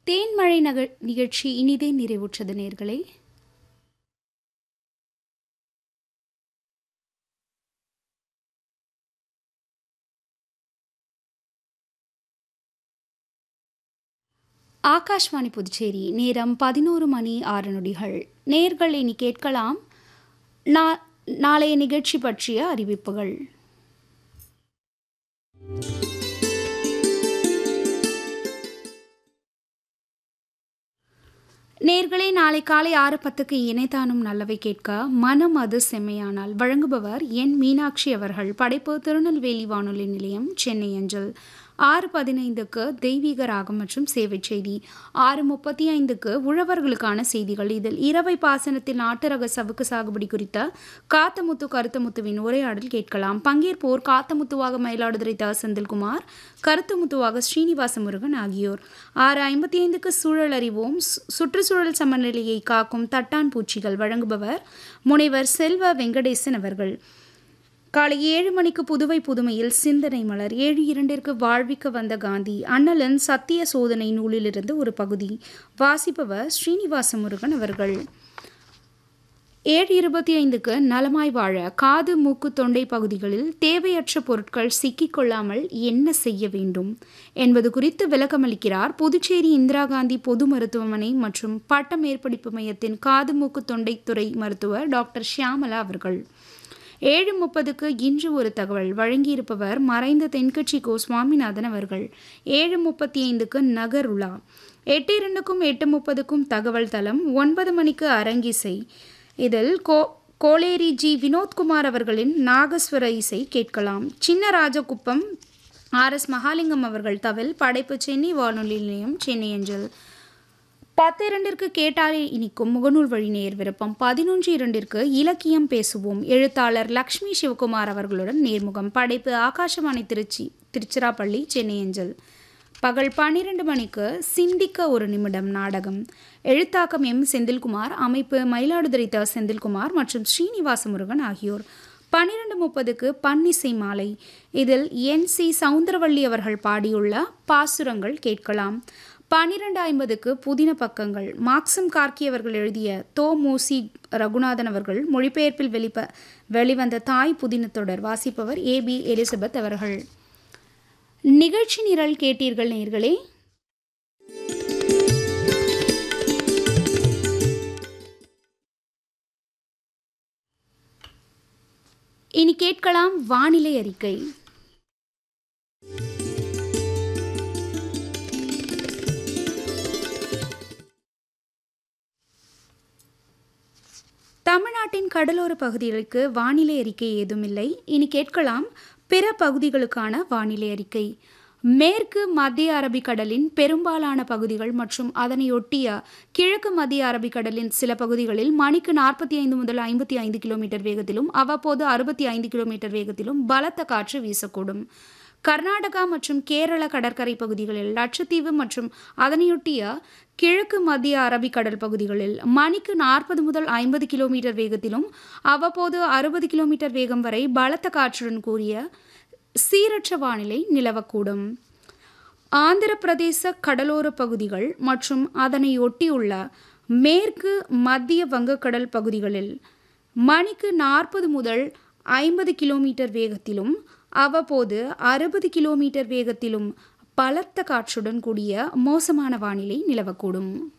தேன்மழை நக நிகழ்ச்சி இனிதே நிறைவுற்றது நேர்களே ஆகாஷ்வாணி புதுச்சேரி நேரம் பதினோரு மணி ஆறு நொடிகள் நேர்கள் இனி கேட்கலாம் நா நாளைய நிகழ்ச்சி பற்றிய அறிவிப்புகள் நேர்களே நாளை காலை ஆறு பத்துக்கு இணைத்தானும் நல்லவை கேட்க மனம் அது செம்மையானால் வழங்குபவர் என் மீனாட்சி அவர்கள் படைப்பு திருநெல்வேலி வானொலி நிலையம் சென்னை அஞ்சல் ஆறு பதினைந்துக்கு தெய்வீக ராகம் மற்றும் சேவை செய்தி ஆறு முப்பத்தி ஐந்துக்கு உழவர்களுக்கான செய்திகள் இதில் இரவை பாசனத்தில் நாட்டு ரக சவுக்கு சாகுபடி குறித்த காத்தமுத்து கருத்தமுத்துவின் உரையாடல் கேட்கலாம் பங்கேற்போர் காத்தமுத்துவாக மயிலாடுதுறை த செந்தில்குமார் கருத்துமுத்துவாக ஸ்ரீனிவாச முருகன் ஆகியோர் ஆறு ஐம்பத்தி ஐந்துக்கு சூழல் அறிவோம் சு- சுற்றுச்சூழல் சமநிலையை காக்கும் தட்டான் பூச்சிகள் வழங்குபவர் முனைவர் செல்வ வெங்கடேசன் அவர்கள் காலை ஏழு மணிக்கு புதுவை புதுமையில் சிந்தனை மலர் ஏழு இரண்டிற்கு வாழ்விக்க வந்த காந்தி அண்ணலன் சத்திய சோதனை நூலிலிருந்து ஒரு பகுதி வாசிப்பவர் ஸ்ரீனிவாச முருகன் அவர்கள் ஏழு இருபத்தி ஐந்துக்கு நலமாய் வாழ காது மூக்கு தொண்டை பகுதிகளில் தேவையற்ற பொருட்கள் சிக்கிக்கொள்ளாமல் என்ன செய்ய வேண்டும் என்பது குறித்து விளக்கமளிக்கிறார் புதுச்சேரி இந்திரா காந்தி பொது மருத்துவமனை மற்றும் பட்ட மேற்படிப்பு மையத்தின் காது மூக்கு தொண்டைத்துறை மருத்துவர் டாக்டர் ஷியாமலா அவர்கள் ஏழு முப்பதுக்கு இன்று ஒரு தகவல் வழங்கியிருப்பவர் மறைந்த தென்கட்சி கோ சுவாமிநாதன் அவர்கள் ஏழு முப்பத்தி ஐந்துக்கு நகர் உலா எட்டு இரண்டுக்கும் எட்டு முப்பதுக்கும் தகவல் தளம் ஒன்பது மணிக்கு அரங்கிசை இதில் கோ கோளேரி ஜி வினோத்குமார் அவர்களின் நாகஸ்வர இசை கேட்கலாம் சின்ன ராஜகுப்பம் ஆர் எஸ் மகாலிங்கம் அவர்கள் தவில் படைப்பு சென்னை வானொலி நிலையம் சென்னை அஞ்சல் பத்து இரண்டிற்கு கேட்டாலே இனிக்கும் முகநூல் வழி நேர் விருப்பம் பதினொன்று இரண்டிற்கு இலக்கியம் பேசுவோம் எழுத்தாளர் லக்ஷ்மி சிவகுமார் அவர்களுடன் நேர்முகம் படைப்பு ஆகாஷவாணி திருச்சி திருச்சிராப்பள்ளி சென்னை அஞ்சல் பகல் பன்னிரண்டு மணிக்கு சிந்திக்க ஒரு நிமிடம் நாடகம் எழுத்தாக்கம் எம் செந்தில்குமார் அமைப்பு மயிலாடுதுறை த செந்தில்குமார் மற்றும் ஸ்ரீனிவாச முருகன் ஆகியோர் பன்னிரண்டு முப்பதுக்கு பன்னிசை மாலை இதில் என் சி சவுந்தரவள்ளி அவர்கள் பாடியுள்ள பாசுரங்கள் கேட்கலாம் பன்னிரண்டு ஐம்பதுக்கு புதின பக்கங்கள் மார்க்சம் கார்கி அவர்கள் எழுதிய தோ மூசி ரகுநாதன் அவர்கள் மொழிபெயர்ப்பில் வெளிப்ப வெளிவந்த தாய் புதின தொடர் வாசிப்பவர் ஏ பி எலிசபெத் அவர்கள் நிகழ்ச்சி நிரல் கேட்டீர்கள் நேர்களே இனி கேட்கலாம் வானிலை அறிக்கை தமிழ்நாட்டின் கடலோர பகுதிகளுக்கு வானிலை அறிக்கை ஏதுமில்லை இனி கேட்கலாம் பிற பகுதிகளுக்கான வானிலை அறிக்கை மேற்கு மத்திய அரபிக்கடலின் பெரும்பாலான பகுதிகள் மற்றும் அதனையொட்டிய கிழக்கு மத்திய அரபிக்கடலின் சில பகுதிகளில் மணிக்கு நாற்பத்தி ஐந்து முதல் ஐம்பத்தி ஐந்து கிலோமீட்டர் வேகத்திலும் அவ்வப்போது அறுபத்தி ஐந்து கிலோமீட்டர் வேகத்திலும் பலத்த காற்று வீசக்கூடும் கர்நாடகா மற்றும் கேரள கடற்கரை பகுதிகளில் லட்சத்தீவு மற்றும் அதனையொட்டிய கிழக்கு மத்திய அரபிக்கடல் பகுதிகளில் மணிக்கு நாற்பது முதல் ஐம்பது கிலோமீட்டர் வேகத்திலும் அவ்வப்போது அறுபது கிலோமீட்டர் வேகம் வரை பலத்த காற்றுடன் கூடிய சீரற்ற வானிலை நிலவக்கூடும் ஆந்திர பிரதேச கடலோர பகுதிகள் மற்றும் அதனை ஒட்டியுள்ள மேற்கு மத்திய வங்கக்கடல் பகுதிகளில் மணிக்கு நாற்பது முதல் ஐம்பது கிலோமீட்டர் வேகத்திலும் அவ்வப்போது அறுபது கிலோமீட்டர் வேகத்திலும் பலத்த காற்றுடன் கூடிய மோசமான வானிலை நிலவக்கூடும்